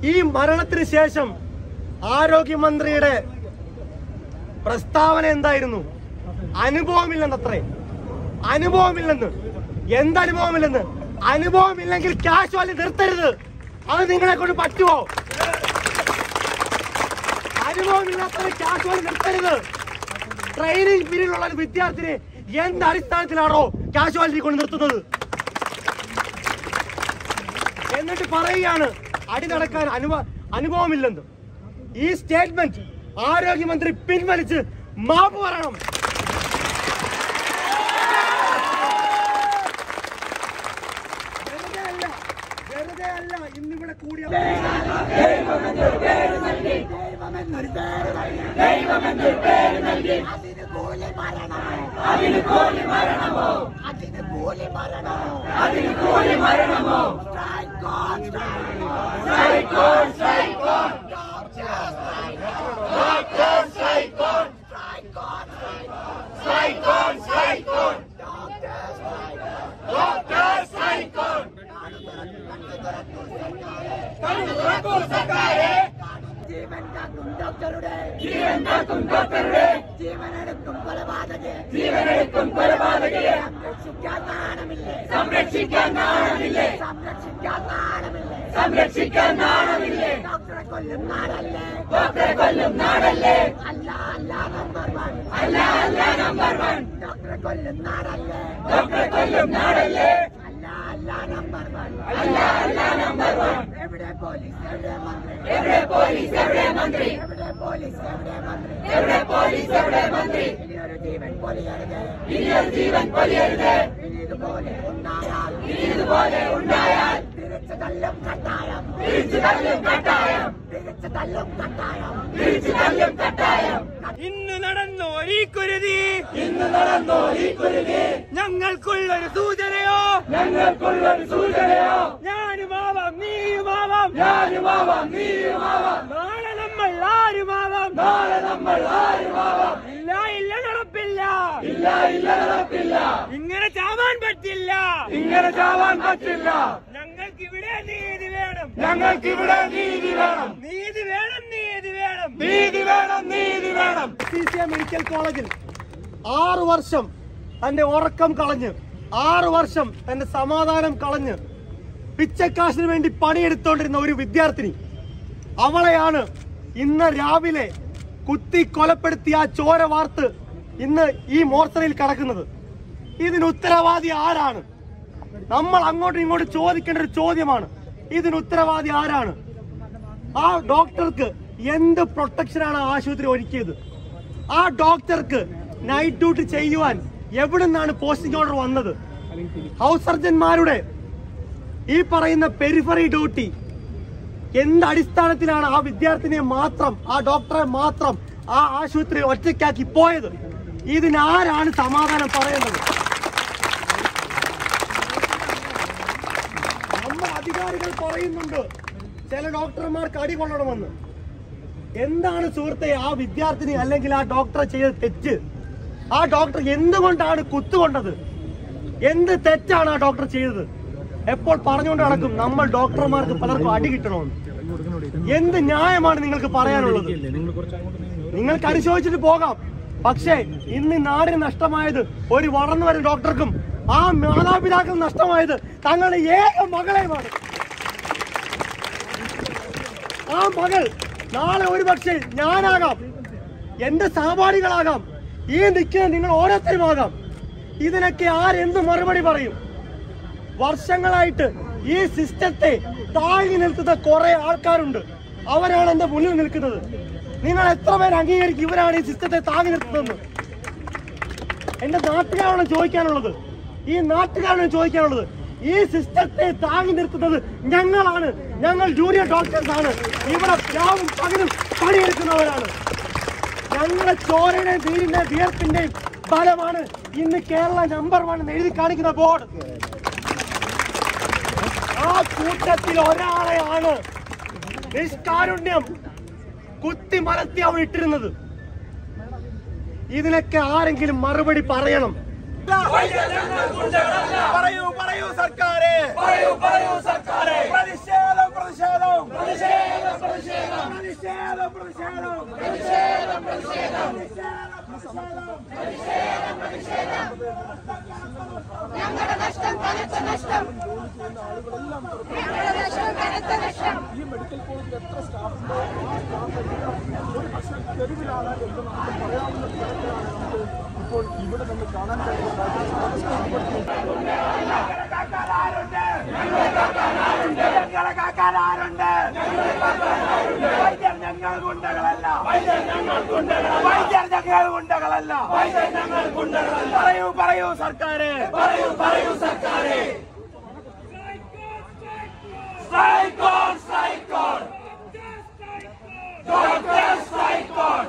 ഈ മരണത്തിന് ശേഷം ആരോഗ്യമന്ത്രിയുടെ പ്രസ്താവന എന്തായിരുന്നു അനുഭവമില്ലെന്നത്രേ അനുഭവമില്ലെന്ന് എന്തനുഭവമില്ലെന്ന് അനുഭവമില്ലെങ്കിൽ ക്യാഷ് വാലി നിർത്തരുത് അത് നിങ്ങളെ കൊണ്ട് പറ്റുമോ അനുഭവമില്ലാത്തവരെ ക്യാഷ് വാലി നിർത്തരുത് ട്രെയിനിങ് പീരീഡിലുള്ള ഒരു വിദ്യാർത്ഥിനെ എന്ത് അടിസ്ഥാനത്തിലാണോ ക്യാഷ് വാലിറ്റി കൊണ്ട് നിർത്തുന്നത് എന്നിട്ട് പറയുകയാണ് അടി നടക്കാൻ അനുഭവ അനുഭവമില്ലെന്ന് ഈ സ്റ്റേറ്റ്മെന്റ് ആരോഗ്യമന്ത്രി പിൻവലിച്ച് മാപ്പ് പറയണം വെറുതെ അല്ല വെറുതെ അല്ല ഇന്നിവിടെ കൂടിയ അതിന് കൂലി മരണമോ അതിന് കൂലി മരണമോ അതിന് കൂലി മരണമോ അതിന് കൂലി മരണമോ strike on strike on strike on strike on strike on strike on strike on doctor strike on ജീവൻ കാക്കും ഡോക്ടറുടെ ജീവൻ കാക്കും ഡോക്ടറുടെ ജീവനെടുക്കും കൊലപാതകെ ജീവനെടുക്കും കൊലപാതകയെ സംരക്ഷിക്കാൻ നാണമില്ലേ സംരക്ഷിക്കാൻ നാണമില്ലേ സംരക്ഷിക്കാൻ നാണമില്ലേ സംരക്ഷിക്കാൻ നാണമില്ലേ ഡോക്ടറെ കൊല്ലും നാടല്ലേ ഡോക്ടറെ കൊല്ലും നാടല്ലേ അല്ല അല്ല നമ്പർ വൺ അല്ല അല്ല നമ്പർ വൺ ഡോക്ടറെ കൊല്ലും നാടല്ലേ ഡോക്ടറെ കൊല്ലും നാടല്ലേ അല്ല അല്ല നമ്പർ വൺ അല്ല അല്ല നമ്പർ വൺ എവിടെ പോലീസ് എവിടെ മന്ത്രി എവിടെ പോലീസ് എവിടെ മന്ത്രി എവിടെ പോലീസ് എവിടെ മന്ത്രി എവിടെ പോലീസ് എവിടെ മന്ത്രി ഇനിയൊരു ജീവൻ പൊലിയരുത് ഇനിയൊരു ജീവൻ പൊലിയരുത് ഇനി ഇതുപോലെ ഉണ്ടായാൽ ഇനി ഇതുപോലെ ഉണ്ടായാൽ തിരിച്ചു തല്ലും കട്ടായം തിരിച്ചു തല്ലും കട്ടായം തിരിച്ചു തല്ലും കട്ടായം തിരിച്ചു തല്ലും കട്ടായം ഇന്ന് നടന്നു ഈ കുരുതി ഇന്ന് നടന്നു ഈ കുരുതി ഞങ്ങൾക്കുള്ളൊരു സൂചനയോ ഞങ്ങൾക്കുള്ളൊരു സൂചനയോ ഞാനുമാവാം നീയുമാവാം ഞാനുമാവാം നീയുമാവാം നാളെ നമ്മൾ ആരുമാവാം നാളെ നമ്മൾ ആരുമാവാം ഇല്ല ഇല്ല നടപ്പില്ല ഇല്ല ഇല്ല നടപ്പില്ല ഇങ്ങനെ ചാവാൻ പറ്റില്ല ഇങ്ങനെ ചാവാൻ പറ്റില്ല ഞങ്ങൾക്ക് ഇവിടെ നീതി വേണം ഞങ്ങൾക്ക് ഇവിടെ നീതി വേണം നീതി വേണം നീതി വേണം നീതി വേണം നീതി വേണം സി സി എം മെഡിക്കൽ കോളേജിൽ ആറു വർഷം തന്റെ ഉറക്കം കളഞ്ഞ് ആറു വർഷം തന്റെ സമാധാനം കളഞ്ഞ് പിച്ചക്കാശിന് വേണ്ടി പണിയെടുത്തോണ്ടിരുന്ന ഒരു വിദ്യാർത്ഥിനി അവളെയാണ് ഇന്ന് രാവിലെ കുത്തി കൊലപ്പെടുത്തിയ ആ ചോര വാർത്ത് ഇന്ന് ഈ മോർച്ചറിയിൽ കിടക്കുന്നത് ഇതിന് ഉത്തരവാദി ആരാണ് നമ്മൾ അങ്ങോട്ടും ഇങ്ങോട്ടും ചോദിക്കേണ്ട ഒരു ചോദ്യമാണ് ഇതിന് ഉത്തരവാദി ആരാണ് ആ ഡോക്ടർക്ക് എന്ത് പ്രൊട്ടക്ഷനാണ് ആ ആശുപത്രി ഒരുക്കിയത് ആ ഡോക്ടർക്ക് നൈറ്റ് ഡ്യൂട്ടി ചെയ്യുവാൻ എവിടെ നിന്നാണ് പോസ്റ്റിംഗ് ഓർഡർ വന്നത് ഹൗസ് സർജന്മാരുടെ ഈ പറയുന്ന പെരിഫറി ഡ്യൂട്ടി എന്ത് അടിസ്ഥാനത്തിലാണ് ആ വിദ്യാർത്ഥിനിയെ മാത്രം ആ ഡോക്ടറെ മാത്രം ആ ആശുപത്രി ഒറ്റയ്ക്കാക്കി പോയത് ഇതിനാരാണ് സമാധാനം പറയേണ്ടത് നമ്മൾ അധികാരികൾ പറയുന്നുണ്ട് ചില ഡോക്ടർമാർക്ക് അടി കൊള്ളണമെന്ന് എന്താണ് സുഹൃത്തെ ആ വിദ്യാർത്ഥിനി അല്ലെങ്കിൽ ആ ഡോക്ടറെ ചെയ്ത തെറ്റ് ആ ഡോക്ടർ എന്തുകൊണ്ടാണ് കുത്തുകൊണ്ടത് എന്ത് തെറ്റാണ് ആ ഡോക്ടർ ചെയ്തത് എപ്പോൾ പറഞ്ഞുകൊണ്ട് നടക്കും നമ്മൾ ഡോക്ടർമാർക്ക് പലർക്കും അടി കിട്ടണമെന്ന് എന്ത് ന്യായമാണ് നിങ്ങൾക്ക് പറയാനുള്ളത് നിങ്ങൾക്ക് അനുശോചിച്ചിട്ട് പോകാം പക്ഷേ ഇന്ന് ഈ നാടിന് നഷ്ടമായത് ഒരു വളർന്നു വരുന്ന ഡോക്ടർക്കും ആ മാതാപിതാക്കൾ നഷ്ടമായത് തങ്ങളുടെ ഏക മകളെയുമാണ് ആ മകൾ നാളെ ഒരു പക്ഷേ ഞാനാകാം എന്റെ സഹപാഠികളാകാം ഈ നിൽക്കുന്ന നിങ്ങൾ ഓരോരുത്തരുമാകാം ഇതിനൊക്കെ ആരെന്ത് മറുപടി പറയും വർഷങ്ങളായിട്ട് ഈ സിസ്റ്റത്തെ താങ്ങി നിൽക്കുന്ന കുറെ ആൾക്കാരുണ്ട് അവരാണ് എന്റെ മുന്നിൽ നിൽക്കുന്നത് നിങ്ങൾ എത്ര പേര് അംഗീകരിക്കും ഇവരാണ് ഈ സിസ്റ്റത്തെ താങ്ങി നിർത്തുന്നത് എന്റെ നാട്ടുകാരാണ് ചോദിക്കാനുള്ളത് ഈ നാട്ടുകാരാണ് ചോദിക്കാനുള്ളത് ഈ സിസ്റ്റത്തെ താങ്ങി നിർത്തുന്നത് ഞങ്ങളാണ് ഞങ്ങൾ ജൂനിയർ ഡോക്ടേഴ്സ് ആണ് ഇവിടെ രാവും പകലും പണിയെടുക്കുന്നവരാണ് ഞങ്ങളെ ചോരയുടെ നീരിന്റെ വിയർപ്പിന്റെയും ഫലമാണ് ഇന്ന് കേരള നമ്പർ വൺ എന്ന് എഴുതി കാണിക്കുന്ന ബോർഡ് ആ കൂട്ടത്തിൽ ഒരാളെയാണ് നിഷ്കാരുണ്യം കുത്തി മലത്തി അവൾ ഇട്ടിരുന്നത് ഇതിനൊക്കെ ആരെങ്കിലും മറുപടി പറയണം പറയൂ പറയൂ സർക്കാരെ പറയൂ പറയൂ സർക്കാരെ പ്രതിഷേധം പ്രതിഷേധം പ്രതിഷേധം ഞങ്ങളുടെ നഷ്ടം കനത്ത നഷ്ടം ഞങ്ങളുടെ നഷ്ടം കനത്ത നഷ്ടം ഈ മെഡിക്കൽ കോളേജിൽ എത്ര സ്റ്റാഫുണ്ടോ ആ സ്റ്റാഫ് ഒരു പക്ഷേ തെരുവിലാണ് എന്ന് നമുക്ക് പറയാവുന്ന തരത്തിലാണ് നമുക്ക് ഇപ്പോൾ ഇവിടെ നിന്ന് കാണാൻ ഞങ്ങളെ കാക്കാൻ ആരുണ്ട് വൈദ്യർ ഞങ്ങൾ ഗുണ്ടകളല്ല വൈദ്യർ ഞങ്ങൾ ഗുണ്ടകളല്ല പറയൂ പറയൂ സർക്കാര് പറയൂ പറയൂ സർക്കാര് സ്ട്രൈക്കോൺ സ്ട്രൈക്കോൺ ഡോക്ടർ സ്ട്രൈക്കോൺ